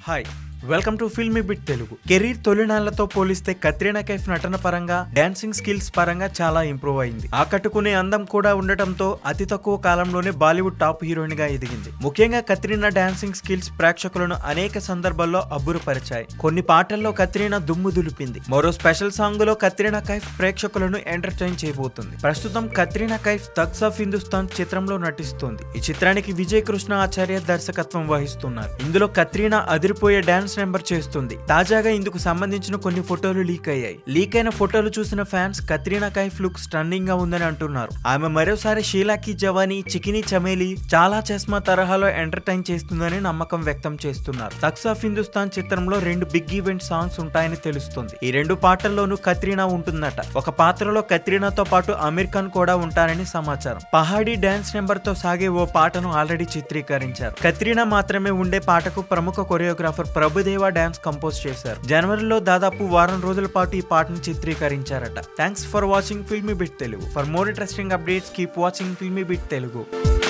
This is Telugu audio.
hi welcome to Filmy bit Telugu career తొలినాళ్లతో పోలిస్తే కత్రీనా కైఫ్ నటన పరంగా డాన్సింగ్ స్కిల్స్ పరంగా చాలా ఇంప్రూవ్ అయింది ఆకట్టుకునే అందం కూడా ఉండటంతో అతి తక్కువ కాలంలోనే బాలీవుడ్ టాప్ హీరోయిన్ గా ఎదిగింది ముఖ్యంగా కత్రీనా డాన్సింగ్ స్కిల్స్ ప్రేక్షకులను అనేక సందర్భాల్లో అబ్బురపరిచాయి కొన్ని పాటల్లో కత్రీనా దుమ్ము దులిపింది మరో స్పెషల్ సాంగ్ లో కత్రీనా కైఫ్ ప్రేక్షకులను ఎంటర్టైన్ చేయబోతుంది ప్రస్తుతం కత్రీనా కైఫ్ తక్స్ ఆఫ్ హిందుస్థాన్ చిత్రంలో నటిస్తోంది ఈ చిత్రానికి విజయ్ కృష్ణ ఆచార్య దర్శకత్వం వహిస్తున్నారు ఇందులో కత్రీనా అదిరిపోయే డాన్స్ నెంబర్ చేస్తుంది తాజాగా ఇందుకు సంబంధించిన కొన్ని ఫోటోలు లీక్ అయ్యాయి లీక్ అయిన ఫోటోలు చూసిన fans Katrina Kaif look stunning గా ఉందని అంటున్నారు ఆమె మరోసారి షీలాకి జవానీ చికిని చమేలి చాలా చస్మా తరహాలో ఎంటర్టైన్ చేస్తుందని నమ్మకం వ్యక్తం చేస్తున్నారు తక్స్ ఆఫ్ హిందుస్థాన్ చిత్రంలో రెండు బిగ్ ఈవెంట్ సాంగ్స్ ఉంటాయని తెలుస్తుంది ఈ రెండు పాటల్లోనూ కత్రీనా ఉంటుందట ఒక పాత్రలో కత్రీనాతో పాటు అమీర్ ఖాన్ కూడా ఉంటారని సమాచారం పహాడీ డాన్స్ నెంబర్ తో సాగే ఓ పాటను ఆల్రెడీ చిత్రీకరించారు కత్రీనా మాత్రమే ఉండే పాటకు ప్రముఖ కొరియోగ్రాఫర్ ప్రభుదేవా డాన్స్ కంపోజ్ చేశారు జనవరిలో దాదాపు వారం రోజుల పాటు ఈ పాటను చిత్రీకరించారట thanks for watching filmy bit Telugu for more interesting updates keep watching filmy bit Telugu